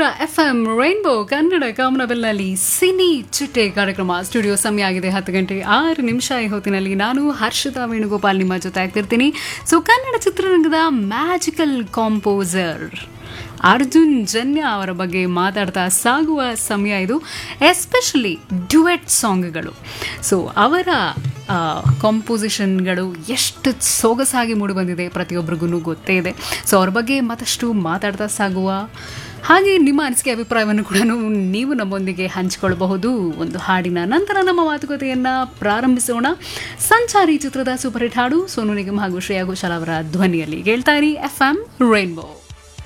ಇದ್ದೀರಾ F M rainbow Kannada ಕಾಮನಬೆಲ್ನಲ್ಲಿ ಸಿನಿ ಚಿಟ್ಟೆ ಕಾರ್ಯಕ್ರಮ ಸ್ಟುಡಿಯೋ ಸಮಯ ಆಗಿದೆ ಹತ್ತು ಗಂಟೆ ಆರು ನಿಮಿಷ ಈ ಹೊತ್ತಿನಲ್ಲಿ ನಾನು ಹರ್ಷಿತಾ ವೇಣುಗೋಪಾಲ್ ನಿಮ್ಮ ಜೊತೆ ಆಗ್ತಿರ್ತೀನಿ ಸೊ ಕನ್ನಡ ಚಿತ್ರರಂಗದ ಮ್ಯಾಜಿಕಲ್ ಕಾಂಪೋಸರ್ ಅರ್ಜುನ್ ಜನ್ಯ ಅವರ ಬಗ್ಗೆ ಮಾತಾಡ್ತಾ ಸಾಗುವ ಸಮಯ ಇದು ಎಸ್ಪೆಷಲಿ ಡ್ಯುಯೆಟ್ ಸಾಂಗ್ಗಳು ಸೊ ಅವರ ಕಾಂಪೋಸಿಷನ್ಗಳು ಎಷ್ಟು ಸೊಗಸಾಗಿ ಮೂಡಿಬಂದಿದೆ ಪ್ರತಿಯೊಬ್ಬರಿಗೂ ಗೊತ್ತೇ ಇದೆ ಸೊ ಅವ್ರ ಬಗ್ಗೆ ಮತ್ತಷ್ಟು ಮಾತಾಡ್ತಾ ಸಾಗುವ ಹಾಗೆ ನಿಮ್ಮ ಅನಿಸಿಕೆ ಅಭಿಪ್ರಾಯವನ್ನು ಕೂಡ ನೀವು ನಮ್ಮೊಂದಿಗೆ ಹಂಚಿಕೊಳ್ಳಬಹುದು ಒಂದು ಹಾಡಿನ ನಂತರ ನಮ್ಮ ಮಾತುಕತೆಯನ್ನು ಪ್ರಾರಂಭಿಸೋಣ ಸಂಚಾರಿ ಚಿತ್ರದ ಸೂಪರ್ ಹಿಟ್ ಹಾಡು ಸೋನು ನಿಗಮ್ ಹಾಗೂ ಶ್ರೇಯಾ ಘೋಷಾಲ್ ಅವರ ಧ್ವನಿಯಲ್ಲಿ ಕೇಳ್ತಾ ಇರಿ ಎಫ್ ಎಂ ರೈನ್ಬೋ